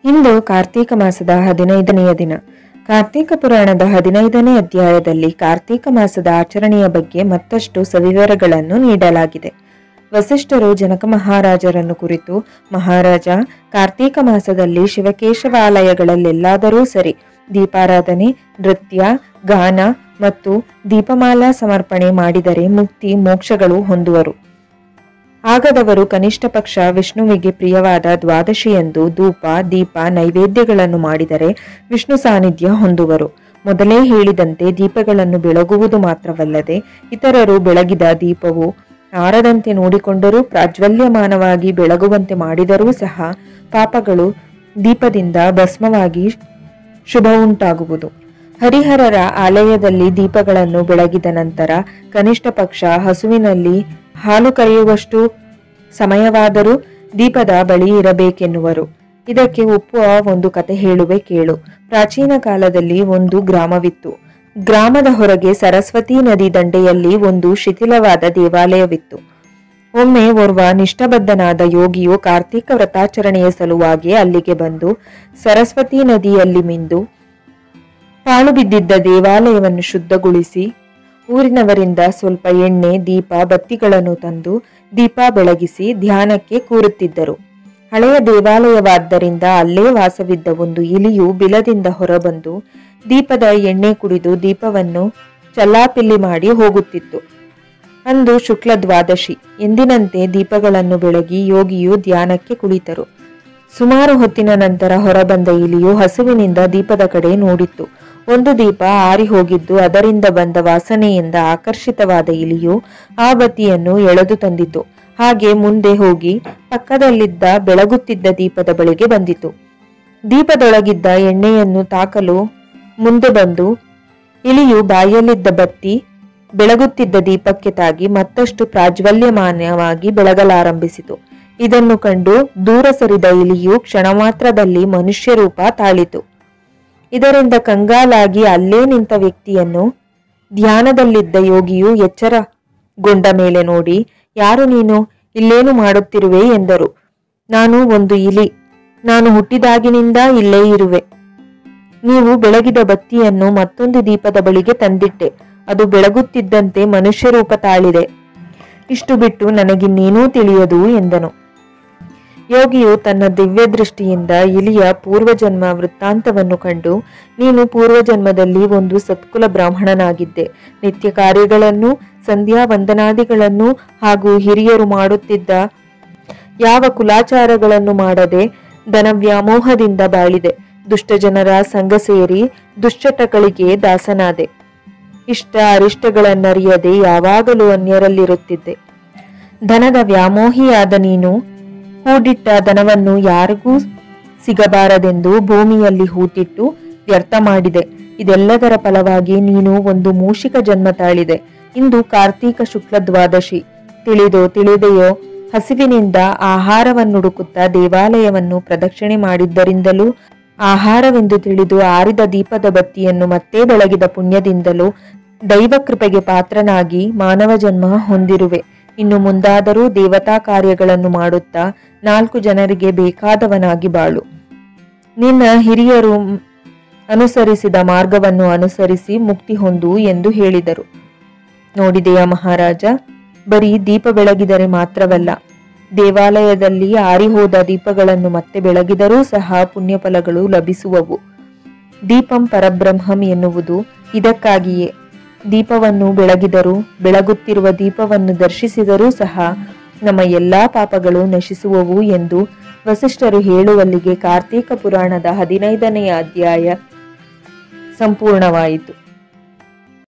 ಇಂದು ಕಾರ್ತೀಕ ಮಾಸದ ಹದಿನೈದನೆಯ ದಿನ ಕಾರ್ತೀಕ ಪುರಾಣದ ಹದಿನೈದನೇ ಅಧ್ಯಾಯದಲ್ಲಿ ಕಾರ್ತೀಕ ಮಾಸದ ಆಚರಣೆಯ ಬಗ್ಗೆ ಮತ್ತಷ್ಟು ಸವಿವರಗಳನ್ನು ನೀಡಲಾಗಿದೆ ವಸಿಷ್ಠರು ಜನಕ ಮಹಾರಾಜರನ್ನು ಕುರಿತು ಮಹಾರಾಜ ಕಾರ್ತೀಕ ಮಾಸದಲ್ಲಿ ಶಿವಕೇಶವಾಲಯಗಳಲ್ಲೆಲ್ಲಾದರೂ ಸರಿ ದೀಪಾರಾಧನೆ ನೃತ್ಯ ಗಾನ ಮತ್ತು ದೀಪಮಾಲಾ ಸಮರ್ಪಣೆ ಮಾಡಿದರೆ ಮುಕ್ತಿ ಮೋಕ್ಷಗಳು ಹೊಂದುವರು ಆಗದವರು ಕನಿಷ್ಠ ಪಕ್ಷ ವಿಷ್ಣುವಿಗೆ ಪ್ರಿಯವಾದ ದ್ವಾದಶಿಯಂದು ಧೂಪ ದೀಪ ನೈವೇದ್ಯಗಳನ್ನು ಮಾಡಿದರೆ ವಿಷ್ಣು ಸಾನ್ನಿಧ್ಯ ಹೊಂದುವರು ಮೊದಲೇ ಹೇಳಿದಂತೆ ದೀಪಗಳನ್ನು ಬೆಳಗುವುದು ಮಾತ್ರವಲ್ಲದೆ ಇತರರು ಬೆಳಗಿದ ದೀಪವು ಆರದಂತೆ ನೋಡಿಕೊಂಡರೂ ಪ್ರಾಜ್ವಲ್ಯಮಾನವಾಗಿ ಬೆಳಗುವಂತೆ ಮಾಡಿದರೂ ಸಹ ಪಾಪಗಳು ದೀಪದಿಂದ ಭಸ್ಮವಾಗಿ ಶುಭ ಉಂಟಾಗುವುದು ಹರಿಹರರ ಆಲಯದಲ್ಲಿ ದೀಪಗಳನ್ನು ಬೆಳಗಿದ ನಂತರ ಕನಿಷ್ಠ ಪಕ್ಷ ಹಸುವಿನಲ್ಲಿ ಹಾಲು ಕರೆಯುವಷ್ಟು ಸಮಯವಾದರೂ ದೀಪದ ಬಳಿ ಇರಬೇಕೆನ್ನುವರು ಇದಕ್ಕೆ ಒಪ್ಪುವ ಒಂದು ಕತೆ ಹೇಳುವೆ ಕೇಳು ಪ್ರಾಚೀನ ಕಾಲದಲ್ಲಿ ಒಂದು ಗ್ರಾಮವಿತ್ತು ಗ್ರಾಮದ ಹೊರಗೆ ಸರಸ್ವತಿ ನದಿ ದಂಡೆಯಲ್ಲಿ ಒಂದು ಶಿಥಿಲವಾದ ದೇವಾಲಯವಿತ್ತು ಒಮ್ಮೆ ಓರ್ವ ನಿಷ್ಠಬದ್ಧನಾದ ಯೋಗಿಯು ಕಾರ್ತೀಕ ವ್ರತಾಚರಣೆಯ ಸಲುವಾಗಿ ಅಲ್ಲಿಗೆ ಬಂದು ಸರಸ್ವತಿ ನದಿಯಲ್ಲಿ ಮಿಂದು ಪಾಳು ಬಿದ್ದಿದ್ದ ದೇವಾಲಯವನ್ನು ಶುದ್ಧಗೊಳಿಸಿ ಊರಿನವರಿಂದ ಸ್ವಲ್ಪ ಎಣ್ಣೆ ದೀಪ ಬತ್ತಿಗಳನ್ನು ತಂದು ದೀಪ ಬೆಳಗಿಸಿ ಧ್ಯಾನಕ್ಕೆ ಕೂರುತ್ತಿದ್ದರು ಹಳೆಯ ದೇವಾಲಯವಾದ್ದರಿಂದ ಅಲ್ಲೇ ವಾಸವಿದ್ದ ಒಂದು ಇಲಿಯು ಬಿಲದಿಂದ ಹೊರಬಂದು ದೀಪದ ಎಣ್ಣೆ ಕುಡಿದು ದೀಪವನ್ನು ಚಲ್ಲಾಪಿಲ್ಲಿ ಮಾಡಿ ಹೋಗುತ್ತಿತ್ತು ಅಂದು ಶುಕ್ಲ ದ್ವಾದಶಿ ಎಂದಿನಂತೆ ದೀಪಗಳನ್ನು ಬೆಳಗಿ ಯೋಗಿಯು ಧ್ಯಾನಕ್ಕೆ ಕುಳಿತರು ಸುಮಾರು ಹೊತ್ತಿನ ನಂತರ ಹೊರಬಂದ ಇಲಿಯು ಹಸುವಿನಿಂದ ದೀಪದ ಕಡೆ ನೋಡಿತ್ತು ಒಂದು ದೀಪ ಆರಿ ಹೋಗಿದ್ದು ಅದರಿಂದ ಬಂದ ವಾಸನೆಯಿಂದ ಆಕರ್ಷಿತವಾದ ಇಲಿಯು ಆ ಬತ್ತಿಯನ್ನು ಎಳೆದು ತಂದಿತು ಹಾಗೆ ಮುಂದೆ ಹೋಗಿ ಪಕ್ಕದಲ್ಲಿದ್ದ ಬೆಳಗುತ್ತಿದ್ದ ದೀಪದ ಬಳಿಗೆ ಬಂದಿತು ದೀಪದೊಳಗಿದ್ದ ಎಣ್ಣೆಯನ್ನು ತಾಕಲು ಮುಂದೆ ಬಂದು ಇಲಿಯು ಬಾಯಲ್ಲಿದ್ದ ಬತ್ತಿ ಬೆಳಗುತ್ತಿದ್ದ ದೀಪಕ್ಕೆ ತಾಗಿ ಮತ್ತಷ್ಟು ಪ್ರಾಜ್ವಲ್ಯಮಾನವಾಗಿ ಬೆಳಗಲಾರಂಭಿಸಿತು ಇದನ್ನು ಕಂಡು ದೂರ ಸರಿದ ಇಲಿಯು ಕ್ಷಣಮಾತ್ರದಲ್ಲಿ ಮನುಷ್ಯ ರೂಪ ತಾಳಿತು ಇದರಿಂದ ಕಂಗಾಲಾಗಿ ಅಲ್ಲೇ ನಿಂತ ವ್ಯಕ್ತಿಯನ್ನು ಧ್ಯಾನದಲ್ಲಿದ್ದ ಯೋಗಿಯು ಎಚ್ಚರಗೊಂಡ ಮೇಲೆ ನೋಡಿ ಯಾರು ನೀನು ಇಲ್ಲೇನು ಮಾಡುತ್ತಿರುವೆ ಎಂದರು ನಾನು ಒಂದು ಇಲಿ ನಾನು ಹುಟ್ಟಿದಾಗಿನಿಂದ ಇಲ್ಲೇ ಇರುವೆ ನೀವು ಬೆಳಗಿದ ಬತ್ತಿಯನ್ನು ಮತ್ತೊಂದು ದೀಪದ ಬಳಿಗೆ ತಂದಿಟ್ಟೆ ಅದು ಬೆಳಗುತ್ತಿದ್ದಂತೆ ಮನುಷ್ಯ ರೂಪ ತಾಳಿದೆ ಇಷ್ಟು ಬಿಟ್ಟು ನನಗಿನ್ನೇನೂ ತಿಳಿಯದು ಎಂದನು ಯೋಗಿಯು ತನ್ನ ದಿವ್ಯ ದೃಷ್ಟಿಯಿಂದ ಇಲಿಯ ಪೂರ್ವಜನ್ಮ ವೃತ್ತಾಂತವನ್ನು ಕಂಡು ನೀನು ಪೂರ್ವಜನ್ಮದಲ್ಲಿ ಒಂದು ಸತ್ಕುಲ ಬ್ರಾಹ್ಮಣನಾಗಿದ್ದೆ ನಿತ್ಯ ಕಾರ್ಯಗಳನ್ನು ಸಂಧ್ಯಾ ವಂದನಾದಿಗಳನ್ನು ಹಾಗೂ ಹಿರಿಯರು ಮಾಡುತ್ತಿದ್ದ ಯಾವ ಕುಲಾಚಾರಗಳನ್ನು ಮಾಡದೆ ಧನವ್ಯಾಮೋಹದಿಂದ ಬಾಳಿದೆ ದುಷ್ಟಜನರ ಸಂಘ ಸೇರಿ ದುಶ್ಚಟಗಳಿಗೆ ದಾಸನಾದೆ ಇಷ್ಟ ಅರಿಷ್ಟಗಳನ್ನರಿಯದೆ ಯಾವಾಗಲೂ ಅನ್ಯರಲ್ಲಿರುತ್ತಿದ್ದೆ ಧನದ ವ್ಯಾಮೋಹಿಯಾದ ನೀನು ಹೂಡಿಟ್ಟ ಧನವನ್ನು ಯಾರಿಗೂ ಸಿಗಬಾರದೆಂದು ಭೂಮಿಯಲ್ಲಿ ಹೂತಿಟ್ಟು ವ್ಯರ್ಥ ಮಾಡಿದೆ ಇದೆಲ್ಲದರ ಫಲವಾಗಿ ನೀನು ಒಂದು ಮೂಷಿಕ ಜನ್ಮ ತಾಳಿದೆ ಇಂದು ಕಾರ್ತೀಕ ಶುಕ್ಲ ದ್ವಾದಶಿ ತಿಳಿದೋ ತಿಳಿದೆಯೋ ಹಸಿವಿನಿಂದ ಆಹಾರವನ್ನುಡುಕುತ್ತಾ ದೇವಾಲಯವನ್ನು ಪ್ರದಕ್ಷಿಣೆ ಮಾಡಿದ್ದರಿಂದಲೂ ಆಹಾರವೆಂದು ತಿಳಿದು ಆರಿದ ದೀಪದ ಬತ್ತಿಯನ್ನು ಮತ್ತೆ ಬೆಳಗಿದ ಪುಣ್ಯದಿಂದಲೂ ದೈವ ಕೃಪೆಗೆ ಪಾತ್ರನಾಗಿ ಮಾನವ ಜನ್ಮ ಹೊಂದಿರುವೆ ಇನ್ನು ಮುಂದಾದರೂ ದೇವತಾ ಕಾರ್ಯಗಳನ್ನು ಮಾಡುತ್ತಾ ನಾಲ್ಕು ಜನರಿಗೆ ಬೇಕಾದವನಾಗಿ ಬಾಳು ನಿನ್ನ ಹಿರಿಯರು ಅನುಸರಿಸಿದ ಮಾರ್ಗವನ್ನು ಅನುಸರಿಸಿ ಮುಕ್ತಿ ಹೊಂದು ಎಂದು ಹೇಳಿದರು ನೋಡಿದೆಯಾ ಮಹಾರಾಜ ಬರೀ ದೀಪ ಬೆಳಗಿದರೆ ಮಾತ್ರವಲ್ಲ ದೇವಾಲಯದಲ್ಲಿ ಆರಿಹೋದ ದೀಪಗಳನ್ನು ಮತ್ತೆ ಬೆಳಗಿದರೂ ಸಹ ಪುಣ್ಯಫಲಗಳು ಲಭಿಸುವವು ದೀಪಂ ಪರಬ್ರಹ್ಮಂ ಎನ್ನುವುದು ಇದಕ್ಕಾಗಿಯೇ ದೀಪವನ್ನು ಬೆಳಗಿದರೂ ಬೆಳಗುತ್ತಿರುವ ದೀಪವನ್ನು ದರ್ಶಿಸಿದರೂ ಸಹ ನಮ್ಮ ಎಲ್ಲಾ ಪಾಪಗಳು ನಶಿಸುವವು ಎಂದು ವಸಿಷ್ಠರು ಹೇಳುವಲ್ಲಿಗೆ ಕಾರ್ತೀಕ ಪುರಾಣದ ಹದಿನೈದನೆಯ ಅಧ್ಯಾಯ ಸಂಪೂರ್ಣವಾಯಿತು